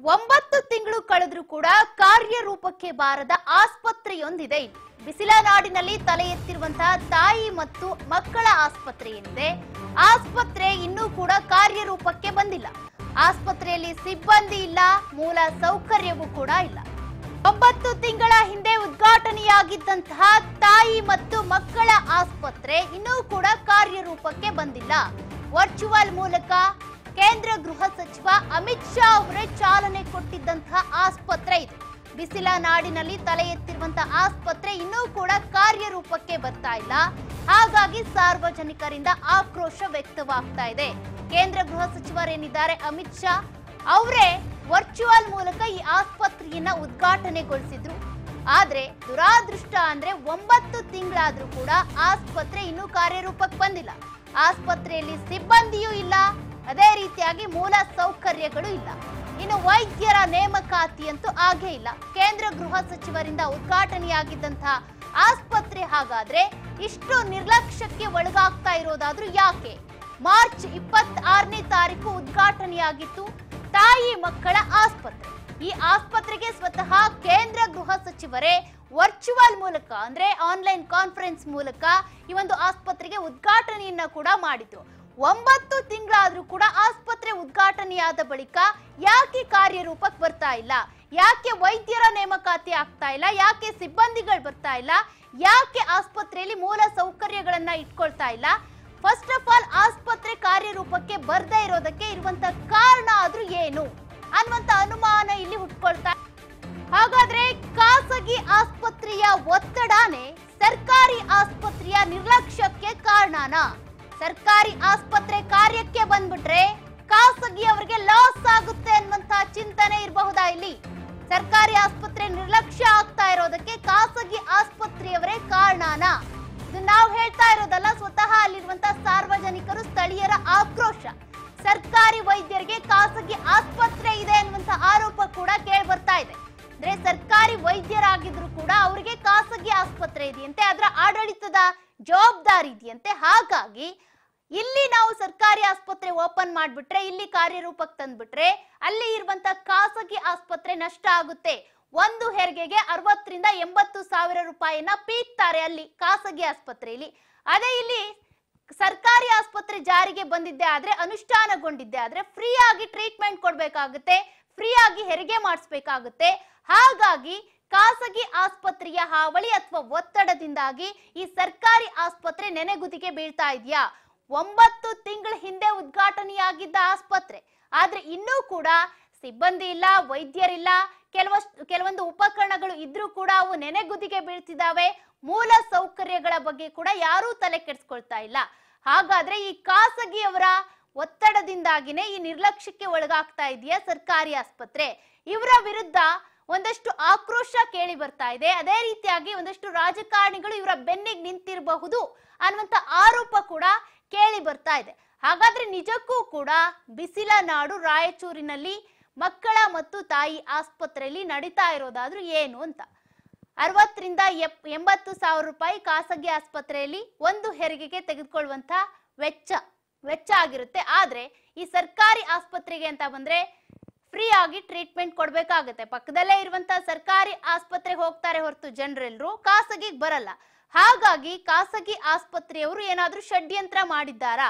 ಒಂಬತ್ತು ತಿಂಗಳು ಕಳೆದ್ರೂ ಕೂಡ ಕಾರ್ಯರೂಪಕ್ಕೆ ಬಾರದ ಆಸ್ಪತ್ರೆಯೊಂದಿದೆ ಇಲ್ಲಿ. ಬಿಸಿಲ ನಾಡಿನಲ್ಲಿ ತಲೆ ಎತ್ತಿರುವಂತಹ ತಾಯಿ ಮತ್ತು ಮಕ್ಕಳ ಆಸ್ಪತ್ರೆ ಏನಿದೆ ಆಸ್ಪತ್ರೆ ಇನ್ನೂ ಕೂಡ ಕಾರ್ಯರೂಪಕ್ಕೆ ಬಂದಿಲ್ಲ ಆಸ್ಪತ್ರೆಯಲ್ಲಿ ಸಿಬ್ಬಂದಿ ಇಲ್ಲ ಮೂಲ ಸೌಕರ್ಯವೂ ಕೂಡ ಇಲ್ಲ ಒಂಬತ್ತು ತಿಂಗಳ ಹಿಂದೆ ಉದ್ಘಾಟನೆಯಾಗಿದ್ದಂತಹ ತಾಯಿ ಮತ್ತು ಮಕ್ಕಳ ಆಸ್ಪತ್ರೆ ಇನ್ನೂ ಕೂಡ ಕಾರ್ಯರೂಪಕ್ಕೆ ಬಂದಿಲ್ಲ ವರ್ಚುವಲ್ ಮೂಲಕ ಕೇಂದ್ರ ಗೃಹ ಸಚಿವ ಅಮಿತ್ ಶಾ ಅವರೇ ಚಾಲನೆ ಕೊಟ್ಟಿದ್ದಂತಹ ಆಸ್ಪತ್ರೆ ಇದು ಬಿಸಿಲ ನಾಡಿನಲ್ಲಿ ತಲೆ ಎತ್ತಿರುವಂತಹ ಆಸ್ಪತ್ರೆ ಇನ್ನೂ ಕೂಡ ಕಾರ್ಯರೂಪಕ್ಕೆ ಬರ್ತಾ ಇಲ್ಲ ಹಾಗಾಗಿ ಸಾರ್ವಜನಿಕರಿಂದ ಆಕ್ರೋಶ ವ್ಯಕ್ತವಾಗ್ತಾ ಇದೆ ಕೇಂದ್ರ ಗೃಹ ಸಚಿವರೇನಿದ್ದಾರೆ ಅಮಿತ್ ಶಾ ಅವರೇ ವರ್ಚುವಲ್ ಮೂಲಕ ಈ ಆಸ್ಪತ್ರೆಯನ್ನ ಉದ್ಘಾಟನೆಗೊಳಿಸಿದ್ರು ಆದ್ರೆ ದುರಾದೃಷ್ಟ ಅಂದ್ರೆ ಒಂಬತ್ತು ತಿಂಗಳಾದ್ರೂ ಕೂಡ ಆಸ್ಪತ್ರೆ ಇನ್ನೂ ಕಾರ್ಯರೂಪಕ್ಕೆ ಬಂದಿಲ್ಲ ಆಸ್ಪತ್ರೆಯಲ್ಲಿ ಸಿಬ್ಬಂದಿಯೂ ಇಲ್ಲ ಅದೇ ರೀತಿಯಾಗಿ ಮೂಲ ಸೌಕರ್ಯಗಳು ಇಲ್ಲ ಇನ್ನು ವೈದ್ಯರ ನೇಮಕಾತಿ ಅಂತೂ ಆಗೇ ಇಲ್ಲ ಕೇಂದ್ರ ಗೃಹ ಸಚಿವರಿಂದ ಉದ್ಘಾಟನೆಯಾಗಿದ್ದಂತಹ ಆಸ್ಪತ್ರೆ ಹಾಗಾದ್ರೆ ಇಷ್ಟು ನಿರ್ಲಕ್ಷ್ಯಕ್ಕೆ ಒಳಗಾಗ್ತಾ ಇರೋದಾದ್ರೂ ಯಾಕೆ ಮಾರ್ಚ್ ಇಪ್ಪತ್ತಾರನೇ ತಾರೀಕು ಉದ್ಘಾಟನೆಯಾಗಿತ್ತು ತಾಯಿ ಮಕ್ಕಳ ಆಸ್ಪತ್ರೆ ಈ ಆಸ್ಪತ್ರೆಗೆ ಸ್ವತಃ ಕೇಂದ್ರ ಗೃಹ ಸಚಿವರೇ ವರ್ಚುವಲ್ ಮೂಲಕ ಅಂದ್ರೆ ಆನ್ಲೈನ್ ಕಾನ್ಫರೆನ್ಸ್ ಮೂಲಕ ಈ ಒಂದು ಆಸ್ಪತ್ರೆಗೆ ಉದ್ಘಾಟನೆಯನ್ನ ಕೂಡ ಮಾಡಿದ್ರು ಒಂಬತ್ತು ತಿಂಗಳಾದ್ರೂ ಕೂಡ ಆಸ್ಪತ್ರೆ ಉದ್ಘಾಟನೆಯಾದ ಬಳಿಕ ಯಾಕೆ ಕಾರ್ಯರೂಪಕ್ಕೆ ಬರ್ತಾ ಇಲ್ಲ ಯಾಕೆ ವೈದ್ಯರ ನೇಮಕಾತಿ ಆಗ್ತಾ ಇಲ್ಲ ಯಾಕೆ ಸಿಬ್ಬಂದಿಗಳು ಬರ್ತಾ ಇಲ್ಲ ಯಾಕೆ ಆಸ್ಪತ್ರೆಯಲ್ಲಿ ಮೂಲ ಸೌಕರ್ಯಗಳನ್ನ ಇಟ್ಕೊಳ್ತಾ ಇಲ್ಲ ಫಸ್ಟ್ ಆಫ್ ಆಲ್ ಆಸ್ಪತ್ರೆ ಕಾರ್ಯರೂಪಕ್ಕೆ ಬರ್ದೇ ಇರೋದಕ್ಕೆ ಇರುವಂತ ಕಾರಣ ಆದ್ರೂ ಏನು ಅನ್ನುವಂತ ಅನುಮಾನ ಇಲ್ಲಿ ಹುಟ್ಕೊಳ್ತಾ ಹಾಗಾದ್ರೆ ಖಾಸಗಿ ಆಸ್ಪತ್ರೆಯ ಒತ್ತಡನೇ ಸರ್ಕಾರಿ ಆಸ್ಪತ್ರೆಯ ನಿರ್ಲಕ್ಷ್ಯಕ್ಕೆ ಕಾರಣನಾ ಸರ್ಕಾರಿ ಆಸ್ಪತ್ರೆ ಕಾರ್ಯಕ್ಕೆ ಬಂದ್ಬಿಟ್ರೆ ಖಾಸಗಿ ಅವರಿಗೆ ಲಾಸ್ ಆಗುತ್ತೆ ಅನ್ನುವಂತ ಚಿಂತನೆ ಇರಬಹುದಾ ಇಲ್ಲಿ ಸರ್ಕಾರಿ ಆಸ್ಪತ್ರೆ ನಿರ್ಲಕ್ಷ್ಯ ಆಗ್ತಾ ಇರೋದಕ್ಕೆ ಖಾಸಗಿ ಆಸ್ಪತ್ರೆಯವರೇ ಕಾರಣನಾ ಇದು ನಾವು ಹೇಳ್ತಾ ಇರೋದಲ್ಲ ಸ್ವತಃ ಅಲ್ಲಿರುವಂತ ಸಾರ್ವಜನಿಕರು ಸ್ಥಳೀಯರ ಆಕ್ರೋಶ ಸರ್ಕಾರಿ ವೈದ್ಯರಿಗೆ ಖಾಸಗಿ ಆಸ್ಪತ್ರೆ ಇದೆ ಅನ್ನುವಂತ ಆರೋಪ ಕೂಡ ಕೇಳಿ ಬರ್ತಾ ಇದೆ ಅಂದ್ರೆ ಸರ್ಕಾರಿ ವೈದ್ಯರಾಗಿದ್ರು ಕೂಡ ಅವರಿಗೆ ಖಾಸಗಿ ಆಸ್ಪತ್ರೆ ಇದೆಯಂತೆ ಅದರ ಆಡಳಿತದ ಜವಾಬ್ದಾರಿ ಇದೆಯಂತೆ ಹಾಗಾಗಿ ಇಲ್ಲಿ ನಾವು ಸರ್ಕಾರಿ ಆಸ್ಪತ್ರೆ ಓಪನ್ ಮಾಡ್ಬಿಟ್ರೆ ಇಲ್ಲಿ ಕಾರ್ಯರೂಪಕ್ಕೆ ತಂದ್ಬಿಟ್ರೆ ಅಲ್ಲಿ ಇರುವಂತ ಖಾಸಗಿ ಆಸ್ಪತ್ರೆ ನಷ್ಟ ಆಗುತ್ತೆ ಒಂದು ಹೆರಿಗೆಗೆ ಅರವತ್ತರಿಂದ ಎಂಬತ್ತು ಸಾವಿರ ರೂಪಾಯಿನ ಪೀಕ್ತಾರೆ ಅಲ್ಲಿ ಖಾಸಗಿ ಆಸ್ಪತ್ರೆಯಲ್ಲಿ ಅದೇ ಇಲ್ಲಿ ಸರ್ಕಾರಿ ಆಸ್ಪತ್ರೆ ಜಾರಿಗೆ ಬಂದಿದ್ದೆ ಆದ್ರೆ ಅನುಷ್ಠಾನಗೊಂಡಿದ್ದೆ ಆದ್ರೆ ಫ್ರೀ ಆಗಿ ಟ್ರೀಟ್ಮೆಂಟ್ ಕೊಡ್ಬೇಕಾಗುತ್ತೆ ಫ್ರೀ ಆಗಿ ಹೆರಿಗೆ ಮಾಡಿಸ್ಬೇಕಾಗುತ್ತೆ ಹಾಗಾಗಿ ಖಾಸಗಿ ಆಸ್ಪತ್ರೆಯ ಹಾವಳಿ ಅಥವಾ ಒತ್ತಡದಿಂದಾಗಿ ಈ ಸರ್ಕಾರಿ ಆಸ್ಪತ್ರೆ ನೆನೆಗುದಿಗೆ ಬೀಳ್ತಾ ಇದೆಯಾ ಒಂಬತ್ತು ತಿಂಗಳ ಹಿಂದೆ ಉದ್ಘಾಟನೆಯಾಗಿದ್ದ ಆಸ್ಪತ್ರೆ ಆದ್ರೆ ಇನ್ನೂ ಕೂಡ ಸಿಬ್ಬಂದಿ ಇಲ್ಲ ವೈದ್ಯರಿಲ್ಲ ಕೆಲವಷ್ಟು ಕೆಲವೊಂದು ಉಪಕರಣಗಳು ಇದ್ರೂ ಕೂಡ ಅವು ನೆನೆಗುದಿಗೆ ಬೀಳ್ತಿದಾವೆ ಮೂಲ ಸೌಕರ್ಯಗಳ ಬಗ್ಗೆ ಕೂಡ ಯಾರೂ ತಲೆ ಕೆಡಿಸ್ಕೊಳ್ತಾ ಇಲ್ಲ ಹಾಗಾದ್ರೆ ಈ ಖಾಸಗಿಯವರ ಒತ್ತಡದಿಂದಾಗಿನೇ ಈ ನಿರ್ಲಕ್ಷ್ಯಕ್ಕೆ ಒಳಗಾಗ್ತಾ ಇದೆಯಾ ಸರ್ಕಾರಿ ಆಸ್ಪತ್ರೆ ಇವರ ವಿರುದ್ಧ ಒಂದಷ್ಟು ಆಕ್ರೋಶ ಕೇಳಿ ಬರ್ತಾ ಇದೆ ಅದೇ ರೀತಿಯಾಗಿ ಒಂದಷ್ಟು ರಾಜಕಾರಣಿಗಳು ಇವರ ಬೆನ್ನಿಗೆ ನಿಂತಿರಬಹುದು ಅನ್ನುವಂತ ಆರೋಪ ಕೂಡ ಕೇಳಿ ಬರ್ತಾ ಇದೆ ಹಾಗಾದ್ರೆ ನಿಜಕ್ಕೂ ಕೂಡ ಬಿಸಿಲ ನಾಡು ರಾಯಚೂರಿನಲ್ಲಿ ಮಕ್ಕಳ ಮತ್ತು ತಾಯಿ ಆಸ್ಪತ್ರೆಯಲ್ಲಿ ನಡೀತಾ ಇರೋದಾದ್ರೂ ಏನು ಅಂತ ಅರವತ್ತರಿಂದ ಎಪ್ ಎಂಬತ್ತು ಸಾವಿರ ರೂಪಾಯಿ ಖಾಸಗಿ ಆಸ್ಪತ್ರೆಯಲ್ಲಿ ಒಂದು ಹೆರಿಗೆಗೆ ತೆಗೆದುಕೊಳ್ಳುವಂತ ವೆಚ್ಚ ವೆಚ್ಚ ಆಗಿರುತ್ತೆ ಆದ್ರೆ ಈ ಸರ್ಕಾರಿ ಆಸ್ಪತ್ರೆಗೆ ಅಂತ ಬಂದ್ರೆ ಫ್ರೀ ಆಗಿ ಟ್ರೀಟ್ಮೆಂಟ್ ಕೊಡ್ಬೇಕಾಗತ್ತೆ ಪಕ್ಕದಲ್ಲೇ ಇರುವಂತ ಸರ್ಕಾರಿ ಆಸ್ಪತ್ರೆಗೆ ಹೋಗ್ತಾರೆ ಹೊರತು ಜನರೆಲ್ಲರೂ ಖಾಸಗಿಗೆ ಬರಲ್ಲ ಹಾಗಾಗಿ ಖಾಸಗಿ ಆಸ್ಪತ್ರೆಯವರು ಏನಾದ್ರೂ ಷಡ್ಯಂತ್ರ ಮಾಡಿದ್ದಾರಾ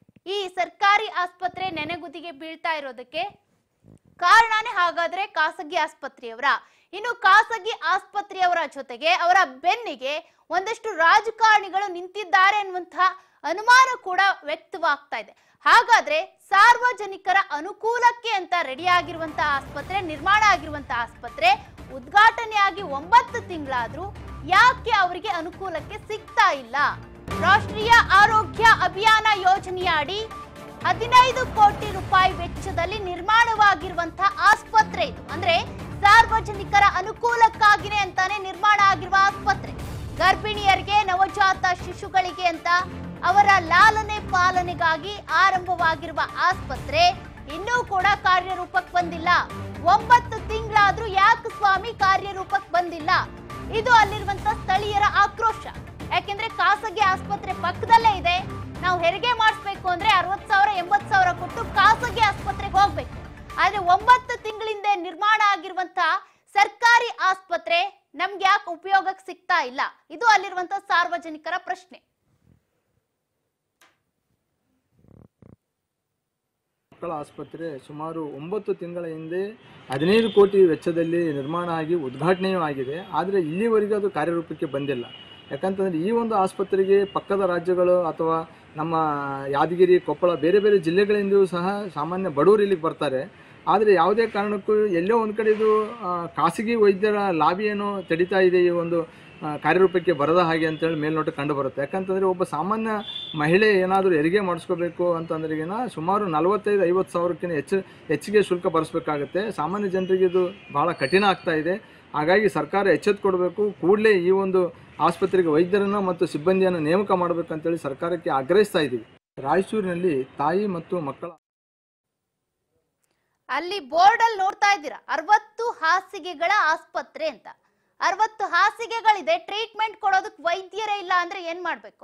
ಈ ಸರ್ಕಾರಿ ಆಸ್ಪತ್ರೆ ನೆನೆಗುದಿಗೆ ಬೀಳ್ತಾ ಇರೋದಕ್ಕೆ ಕಾರಣನೇ ಹಾಗಾದ್ರೆ ಖಾಸಗಿ ಆಸ್ಪತ್ರೆಯವರ ಇನ್ನು ಖಾಸಗಿ ಆಸ್ಪತ್ರೆಯವರ ಜೊತೆಗೆ ಅವರ ಬೆನ್ನಿಗೆ ಒಂದಷ್ಟು ರಾಜಕಾರಣಿಗಳು ನಿಂತಿದ್ದಾರೆ ಅನ್ನುವಂತಹ ಅನುಮಾನ ಕೂಡ ವ್ಯಕ್ತವಾಗ್ತಾ ಇದೆ ಹಾಗಾದ್ರೆ ಸಾರ್ವಜನಿಕರ ಅನುಕೂಲಕ್ಕೆ ಅಂತ ರೆಡಿ ಆಗಿರುವಂತಹ ಆಸ್ಪತ್ರೆ ನಿರ್ಮಾಣ ಆಗಿರುವಂತಹ ಆಸ್ಪತ್ರೆ ಉದ್ಘಾಟನೆ ಆಗಿ ಒಂಬತ್ತು ತಿಂಗಳಾದ್ರೂ ಯಾಕೆ ಅವರಿಗೆ ಅನುಕೂಲಕ್ಕೆ ಸಿಗ್ತಾ ಇಲ್ಲ ರಾಷ್ಟ್ರೀಯ ಆರೋಗ್ಯ ಅಭಿಯಾನ ಯೋಜನೆಯ ಅಡಿ ಹದಿನೈದು ಕೋಟಿ ರೂಪಾಯಿ ವೆಚ್ಚದಲ್ಲಿ ನಿರ್ಮಾಣವಾಗಿರುವಂತಹ ಆಸ್ಪತ್ರೆ ಇದು ಅಂದ್ರೆ ಸಾರ್ವಜನಿಕರ ಅನುಕೂಲಕ್ಕಾಗಿನೇ ಅಂತಾನೆ ನಿರ್ಮಾಣ ಆಗಿರುವ ಆಸ್ಪತ್ರೆ ಗರ್ಭಿಣಿಯರಿಗೆ ನವಜಾತ ಶಿಶುಗಳಿಗೆ ಅಂತ ಅವರ ಲಾಲನೆ ಪಾಲನೆಗಾಗಿ ಆರಂಭವಾಗಿರುವ ಆಸ್ಪತ್ರೆ ಇನ್ನೂ ಕೂಡ ಕಾರ್ಯರೂಪಕ್ಕೆ ಬಂದಿಲ್ಲ ಒಂಬತ್ತು ತಿಂಗಳಾದ್ರೂ ಯಾಕೆ ಸ್ವಾಮಿ ಕಾರ್ಯರೂಪಕ್ಕೆ ಬಂದಿಲ್ಲ ಇದು ಅಲ್ಲಿರುವಂತ ಸ್ಥಳೀಯರ ಆಕ್ರೋಶ ಯಾಕೆಂದ್ರೆ ಖಾಸಗಿ ಆಸ್ಪತ್ರೆ ಪಕ್ಕದಲ್ಲೇ ಇದೆ ನಾವು ಹೆರಿಗೆ ಮಾಡಿಸ್ಬೇಕು ಅಂದ್ರೆ ಅರವತ್ ಸಾವಿರ ಎಂಬತ್ ಸಾವಿರ ಕೊಟ್ಟು ಖಾಸಗಿ ಆಸ್ಪತ್ರೆಗೆ ಹೋಗ್ಬೇಕು ಆದ್ರೆ ಒಂಬತ್ತು ತಿಂಗಳಿಂದ ನಿರ್ಮಾಣ ಆಗಿರುವಂತ ಸರ್ಕಾರಿ ಆಸ್ಪತ್ರೆ ನಮ್ಗೆ ಯಾಕೆ ಉಪಯೋಗಕ್ಕೆ ಸಿಗ್ತಾ ಇಲ್ಲ ಇದು ಅಲ್ಲಿರುವಂತ ಸಾರ್ವಜನಿಕರ ಪ್ರಶ್ನೆ ಮಕ್ಕಳ ಆಸ್ಪತ್ರೆ ಸುಮಾರು ಒಂಬತ್ತು ತಿಂಗಳ ಹಿಂದೆ ಹದಿನೈದು ಕೋಟಿ ವೆಚ್ಚದಲ್ಲಿ ನಿರ್ಮಾಣ ಆಗಿ ಉದ್ಘಾಟನೆಯೂ ಆಗಿದೆ ಆದರೆ ಇಲ್ಲಿವರೆಗೂ ಅದು ಕಾರ್ಯರೂಪಕ್ಕೆ ಬಂದಿಲ್ಲ ಯಾಕಂತಂದರೆ ಈ ಒಂದು ಆಸ್ಪತ್ರೆಗೆ ಪಕ್ಕದ ರಾಜ್ಯಗಳು ಅಥವಾ ನಮ್ಮ ಯಾದಗಿರಿ ಕೊಪ್ಪಳ ಬೇರೆ ಬೇರೆ ಜಿಲ್ಲೆಗಳಿಂದಲೂ ಸಹ ಸಾಮಾನ್ಯ ಬಡವರು ಇಲ್ಲಿಗೆ ಬರ್ತಾರೆ ಆದರೆ ಯಾವುದೇ ಕಾರಣಕ್ಕೂ ಎಲ್ಲೋ ಒಂದು ಕಡೆ ಇದು ಆ, ಖಾಸಗಿ ವೈದ್ಯರ ಲಾಬಿ ಏನೋ ತಡಿತಾ ಇದೆ ಈ ಒಂದು ಆ, ಕಾರ್ಯರೂಪಕ್ಕೆ ಬರದ ಹಾಗೆ ಅಂತೇಳಿ ಮೇಲ್ನೋಟ ಕಂಡು ಬರುತ್ತೆ ಯಾಕಂತಂದರೆ ಒಬ್ಬ ಸಾಮಾನ್ಯ ಮಹಿಳೆ ಏನಾದರೂ ಹೆರಿಗೆ ಮಾಡಿಸ್ಕೋಬೇಕು ಅಂತಂದ್ರಿಗಿನ ಸುಮಾರು ನಲವತ್ತೈದು ಐವತ್ತು ಸಾವಿರಕ್ಕಿಂತ ಹೆಚ್ಚು ಹೆಚ್ಚಿಗೆ ಶುಲ್ಕ ಭರಿಸ್ಬೇಕಾಗುತ್ತೆ ಸಾಮಾನ್ಯ ಜನರಿಗೆ ಇದು ಬಹಳ ಕಠಿಣ ಆಗ್ತಾ ಇದೆ ಹಾಗಾಗಿ ಸರ್ಕಾರ ಎಚ್ಚೆತ್ತುಕೊಡ್ಬೇಕು ಕೂಡಲೇ ಈ ಒಂದು ಆಸ್ಪತ್ರೆಗೆ ವೈದ್ಯರನ್ನು ಮತ್ತು ಸಿಬ್ಬಂದಿಯನ್ನು ನೇಮಕ ಮಾಡಬೇಕಂತೇಳಿ ಸರ್ಕಾರಕ್ಕೆ ಆಗ್ರಹಿಸ್ತಾ ಇದ್ದೀವಿ ರಾಯಚೂರಿನಲ್ಲಿ ತಾಯಿ ಮತ್ತು ಮಕ್ಕಳ ಅಲ್ಲಿ ಬೋರ್ಡ್ ಅಲ್ಲಿ ನೋಡ್ತಾ ಇದ್ದೀರಾ ಅರವತ್ತು ಹಾಸಿಗೆಗಳ ಆಸ್ಪತ್ರೆ ಅಂತ ಅರವತ್ತು ಹಾಸಿಗೆಗಳಿದೆ ಟ್ರೀಟ್ಮೆಂಟ್ ಕೊಡೋದಕ್ಕೆ ವೈದ್ಯರೇ ಇಲ್ಲ ಅಂದ್ರೆ ಏನ್ ಮಾಡ್ಬೇಕು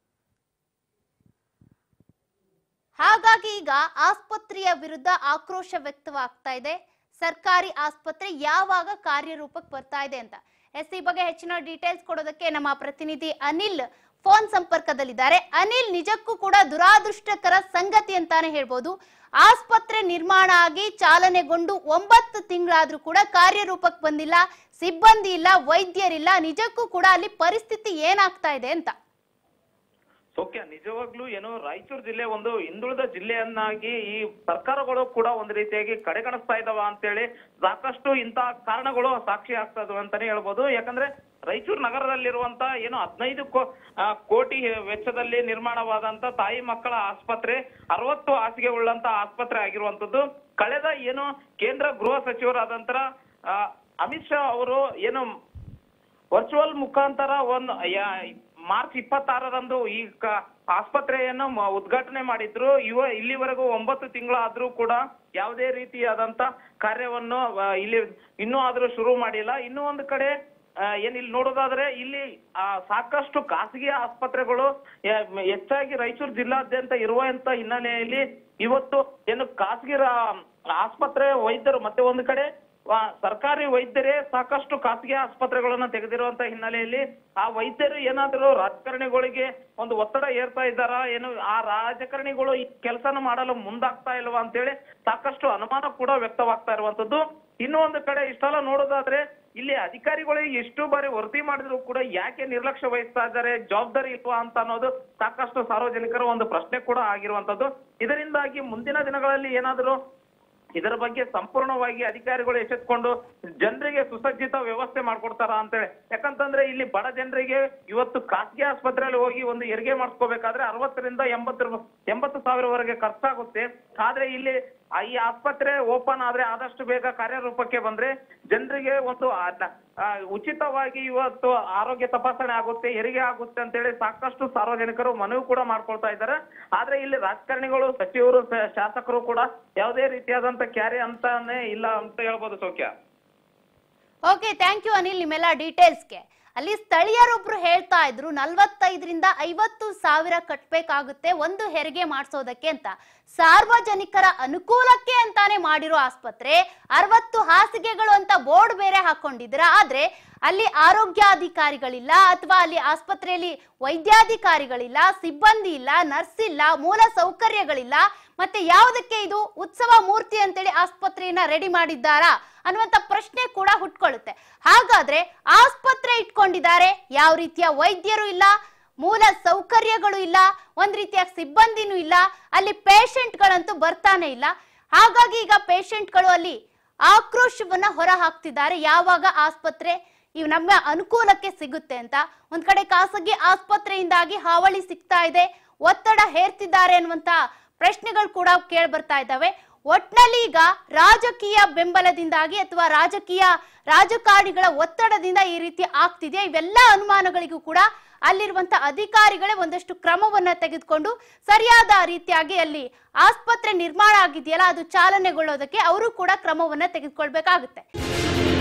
ಹಾಗಾಗಿ ಈಗ ಆಸ್ಪತ್ರೆಯ ವಿರುದ್ಧ ಆಕ್ರೋಶ ವ್ಯಕ್ತವಾಗ್ತಾ ಇದೆ ಸರ್ಕಾರಿ ಆಸ್ಪತ್ರೆ ಯಾವಾಗ ಕಾರ್ಯರೂಪಕ್ಕೆ ಬರ್ತಾ ಇದೆ ಅಂತ ಎಸ್ ಈ ಬಗ್ಗೆ ಹೆಚ್ಚಿನ ಡೀಟೇಲ್ಸ್ ಕೊಡೋದಕ್ಕೆ ನಮ್ಮ ಪ್ರತಿನಿಧಿ ಅನಿಲ್ ಫೋನ್ ಸಂಪರ್ಕದಲ್ಲಿದ್ದಾರೆ ಅನಿಲ್ ನಿಜಕ್ಕೂ ಕೂಡ ದುರಾದೃಷ್ಟಕರ ಸಂಗತಿ ಅಂತಾನೆ ಹೇಳ್ಬೋದು ಆಸ್ಪತ್ರೆ ನಿರ್ಮಾಣ ಆಗಿ ಚಾಲನೆಗೊಂಡು ಒಂಬತ್ತು ತಿಂಗಳಾದ್ರೂ ಕೂಡ ಕಾರ್ಯರೂಪಕ್ಕೆ ಬಂದಿಲ್ಲ ಸಿಬ್ಬಂದಿ ಇಲ್ಲ ವೈದ್ಯರಿಲ್ಲ ನಿಜಕ್ಕೂ ಕೂಡ ಅಲ್ಲಿ ಪರಿಸ್ಥಿತಿ ಏನಾಗ್ತಾ ಇದೆ ಅಂತ ಸೌಖ್ಯ ನಿಜವಾಗ್ಲೂ ಏನು ರಾಯಚೂರು ಜಿಲ್ಲೆ ಒಂದು ಹಿಂದುಳಿದ ಜಿಲ್ಲೆಯನ್ನಾಗಿ ಈ ಸರ್ಕಾರಗಳು ಕೂಡ ಒಂದು ರೀತಿಯಾಗಿ ಕಡೆಗಣಿಸ್ತಾ ಇದಾವ ಅಂತೇಳಿ ಸಾಕಷ್ಟು ಇಂತ ಕಾರಣಗಳು ಸಾಕ್ಷಿ ಆಗ್ತಾ ಇದಾವೆ ಅಂತಾನೆ ಹೇಳ್ಬೋದು ಯಾಕಂದ್ರೆ ರಾಯಚೂರು ನಗರದಲ್ಲಿರುವಂತ ಏನು ಹದಿನೈದು ಕೋ ಆ, ಕೋಟಿ ವೆಚ್ಚದಲ್ಲಿ ನಿರ್ಮಾಣವಾದಂತ ತಾಯಿ ಮಕ್ಕಳ ಆಸ್ಪತ್ರೆ ಅರವತ್ತು ಹಾಸಿಗೆ ಉಳ್ಳಂತ ಆಸ್ಪತ್ರೆ ಆಗಿರುವಂತದ್ದು ಕಳೆದ ಏನು ಕೇಂದ್ರ ಗೃಹ ಸಚಿವರಾದಂತರ ಆ, ಅಮಿತ್ ಶಾ ಅವರು ಏನು ವರ್ಚುವಲ್ ಮುಖಾಂತರ ಒಂದು ಯಾ- ಮಾರ್ಚ್ ಇಪ್ಪತ್ತಾರರಂದು ಈ ಕ- ಆಸ್ಪತ್ರೆಯನ್ನು ಮ- ಉದ್ಘಾಟನೆ ಮಾಡಿದ್ರು ಇವ ಇಲ್ಲಿವರೆಗೂ ಒಂಬತ್ತು ತಿಂಗಳಾದ್ರೂ ಕೂಡ ಯಾವುದೇ ರೀತಿಯಾದಂತ ಕಾರ್ಯವನ್ನು ಆ, ಇಲ್ಲಿ ಇನ್ನೂ ಆದ್ರೂ ಶುರು ಮಾಡಿಲ್ಲ ಇನ್ನೂ ಒಂದು ಕಡೆ ಆ, ಏನ್ ಇಲ್ಲಿ ನೋಡೋದಾದ್ರೆ ಇಲ್ಲಿ ಆ, ಸಾಕಷ್ಟು ಖಾಸಗಿ ಆಸ್ಪತ್ರೆಗಳು ಯ- ಹೆಚ್ಚಾಗಿ ರಾಯಚೂರು ಜಿಲ್ಲಾದ್ಯಂತ ಇರುವಂತ ಹಿನ್ನೆಲೆಯಲ್ಲಿ ಇವತ್ತು ಏನು ಖಾಸಗಿ ರಾ- ಆಸ್ಪತ್ರೆ ವೈದ್ಯರು ಮತ್ತೆ ಒಂದು ಕಡೆ ವಾ- ಸರ್ಕಾರಿ ವೈದ್ಯರೇ ಸಾಕಷ್ಟು ಖಾಸಗಿ ಆಸ್ಪತ್ರೆಗಳನ್ನ ತೆಗೆದಿರುವಂತ ಹಿನ್ನೆಲೆಯಲ್ಲಿ ಆ ವೈದ್ಯರು ಏನಾದರೂ ರಾಜಕಾರಣಿಗಳಿಗೆ ಒಂದು ಒತ್ತಡ ಏರ್ತಾ ಇದ್ದಾರಾ ಏನು ಆ ರಾಜಕಾರಣಿಗಳು ಈ ಕೆಲಸನ ಮಾಡಲು ಮುಂದಾಗ್ತಾ ಇಲ್ವಾ ಅಂತೇಳಿ ಸಾಕಷ್ಟು ಅನುಮಾನ ಕೂಡ ವ್ಯಕ್ತವಾಗ್ತಾ ಇರುವಂತದ್ದು ಇನ್ನು ಒಂದು ಕಡೆ ಇಷ್ಟೆಲ್ಲ ನೋಡೋದಾದ್ರೆ ಇಲ್ಲಿ ಅಧಿಕಾರಿಗಳು ಎಷ್ಟು ಬಾರಿ ವರದಿ ಮಾಡಿದ್ರು ಕೂಡ ಯಾಕೆ ನಿರ್ಲಕ್ಷ್ಯ ವಹಿಸ್ತಾ ಇದ್ದಾರೆ ಜವಾಬ್ದಾರಿ ಇಲ್ವಾ ಅಂತ ಅನ್ನೋದು ಸಾಕಷ್ಟು ಸಾರ್ವಜನಿಕರ ಒಂದು ಪ್ರಶ್ನೆ ಕೂಡ ಆಗಿರುವಂತದ್ದು ಇದರಿಂದಾಗಿ ಮುಂದಿನ ದಿನಗಳಲ್ಲಿ ಏನಾದರೂ ಇದರ ಬಗ್ಗೆ ಸಂಪೂರ್ಣವಾಗಿ ಅಧಿಕಾರಿಗಳು ಎಚ್ಚೆತ್ಕೊಂಡು ಜನರಿಗೆ ಸುಸಜ್ಜಿತ ವ್ಯವಸ್ಥೆ ಮಾಡ್ಕೊಡ್ತಾರ ಅಂತೇಳಿ ಯಾಕಂತಂದ್ರೆ ಇಲ್ಲಿ ಬಡ ಜನರಿಗೆ ಇವತ್ತು ಖಾಸಗಿ ಆಸ್ಪತ್ರೆಯಲ್ಲಿ ಹೋಗಿ ಒಂದು ಹೆರಿಗೆ ಮಾಡಿಸ್ಕೋಬೇಕಾದ್ರೆ ಅರವತ್ತರಿಂದ ಎಂಬತ್ತು ಎಂಬತ್ತು ಸಾವಿರವರೆಗೆ ಖರ್ಚಾಗುತ್ತೆ ಆದ್ರೆ ಇಲ್ಲಿ ಆ ಈ ಆಸ್ಪತ್ರೆ ಓಪನ್ ಆದ್ರೆ ಆದಷ್ಟು ಬೇಗ ಕಾರ್ಯರೂಪಕ್ಕೆ ಬಂದ್ರೆ ಜನರಿಗೆ ಒಂದು ಆ- ಆ, ಉಚಿತವಾಗಿ ಇವತ್ತು ಆರೋಗ್ಯ ತಪಾಸಣೆ ಆಗುತ್ತೆ ಹೆರಿಗೆ ಆಗುತ್ತೆ ಅಂತೇಳಿ ಸಾಕಷ್ಟು ಸಾರ್ವಜನಿಕರು ಮನವಿ ಕೂಡ ಮಾಡ್ಕೊಳ್ತಾ ಇದ್ದಾರೆ ಆದ್ರೆ ಇಲ್ಲಿ ರಾಜಕಾರಣಿಗಳು ಸಚಿವರು ಸ- ಶಾಸಕರು ಕೂಡ ಯಾವುದೇ ರೀತಿಯಾದಂತ ಕ್ಯಾರಿ ಅಂತಾನೆ ಇಲ್ಲ ಅಂತ ಹೇಳ್ಬೋದು ಸೌಖ್ಯ ಓಕೆ ಥ್ಯಾಂಕ್ ಯು ಅನಿಲ್ ನಿಮ್ಮೆಲ್ಲ ಡೀಟೇಲ್ಸ್ಗೆ ಅಲ್ಲಿ ಸ್ಥಳೀಯರೊಬ್ರು ಹೇಳ್ತಾ ಇದ್ರು ನಲ್ವತ್ತೈದರಿಂದ ಐವತ್ತು ಸಾವಿರ ಕಟ್ಬೇಕಾಗುತ್ತೆ ಒಂದು ಹೆರಿಗೆ ಮಾಡಿಸೋದಕ್ಕೆ ಅಂತ ಸಾರ್ವಜನಿಕರ ಅನುಕೂಲಕ್ಕೆ ಅಂತಾನೆ ಮಾಡಿರೋ ಆಸ್ಪತ್ರೆ ಅರವತ್ತು ಹಾಸಿಗೆಗಳು ಅಂತ ಬೋರ್ಡ್ ಬೇರೆ ಹಾಕೊಂಡಿದ್ರ ಆದ್ರೆ ಅಲ್ಲಿ ಆರೋಗ್ಯಾಧಿಕಾರಿಗಳಿಲ್ಲ ಅಥವಾ ಅಲ್ಲಿ ಆಸ್ಪತ್ರೆಯಲ್ಲಿ ವೈದ್ಯಾಧಿಕಾರಿಗಳಿಲ್ಲ ಸಿಬ್ಬಂದಿ ಇಲ್ಲ ನರ್ಸ್ ಇಲ್ಲ ಮೂಲ ಸೌಕರ್ಯಗಳಿಲ್ಲ ಮತ್ತೆ ಯಾವುದಕ್ಕೆ ಇದು ಉತ್ಸವ ಮೂರ್ತಿ ಅಂತೇಳಿ ಆಸ್ಪತ್ರೆಯನ್ನ ರೆಡಿ ಮಾಡಿದ್ದಾರಾ ಅನ್ನುವಂತ ಪ್ರಶ್ನೆ ಕೂಡ ಹುಟ್ಕೊಳ್ಳುತ್ತೆ ಹಾಗಾದ್ರೆ ಆಸ್ಪತ್ರೆ ಇಟ್ಕೊಂಡಿದ್ದಾರೆ ಯಾವ ರೀತಿಯ ವೈದ್ಯರು ಇಲ್ಲ ಮೂಲ ಸೌಕರ್ಯಗಳು ಇಲ್ಲ ಒಂದ್ ರೀತಿಯ ಸಿಬ್ಬಂದಿನೂ ಇಲ್ಲ ಅಲ್ಲಿ ಪೇಷಂಟ್ಗಳಂತೂ ಬರ್ತಾನೆ ಇಲ್ಲ ಹಾಗಾಗಿ ಈಗ ಪೇಷಂಟ್ಗಳು ಅಲ್ಲಿ ಆಕ್ರೋಶವನ್ನ ಹೊರ ಹಾಕ್ತಿದ್ದಾರೆ ಯಾವಾಗ ಆಸ್ಪತ್ರೆ ಇವ್ ನಮ್ಮ ಅನುಕೂಲಕ್ಕೆ ಸಿಗುತ್ತೆ ಅಂತ ಒಂದ್ ಕಡೆ ಖಾಸಗಿ ಆಸ್ಪತ್ರೆಯಿಂದಾಗಿ ಹಾವಳಿ ಸಿಗ್ತಾ ಇದೆ ಒತ್ತಡ ಹೇರ್ತಿದ್ದಾರೆ ಅನ್ನುವಂತ ಪ್ರಶ್ನೆಗಳು ಕೂಡ ಕೇಳಿ ಬರ್ತಾ ಇದ್ದಾವೆ ಒಟ್ನಲ್ಲಿ ಈಗ ರಾಜಕೀಯ ಬೆಂಬಲದಿಂದಾಗಿ ಅಥವಾ ರಾಜಕೀಯ ರಾಜಕಾರಣಿಗಳ ಒತ್ತಡದಿಂದ ಈ ರೀತಿ ಆಗ್ತಿದೆ ಇವೆಲ್ಲ ಅನುಮಾನಗಳಿಗೂ ಕೂಡ ಅಲ್ಲಿರುವಂತ ಅಧಿಕಾರಿಗಳೇ ಒಂದಷ್ಟು ಕ್ರಮವನ್ನ ತೆಗೆದುಕೊಂಡು ಸರಿಯಾದ ರೀತಿಯಾಗಿ ಅಲ್ಲಿ ಆಸ್ಪತ್ರೆ ನಿರ್ಮಾಣ ಆಗಿದೆಯಲ್ಲ ಅದು ಚಾಲನೆಗೊಳ್ಳೋದಕ್ಕೆ ಅವರು ಕೂಡ ಕ್ರಮವನ್ನ ತೆಗೆದುಕೊಳ್ಬೇಕಾಗುತ್ತೆ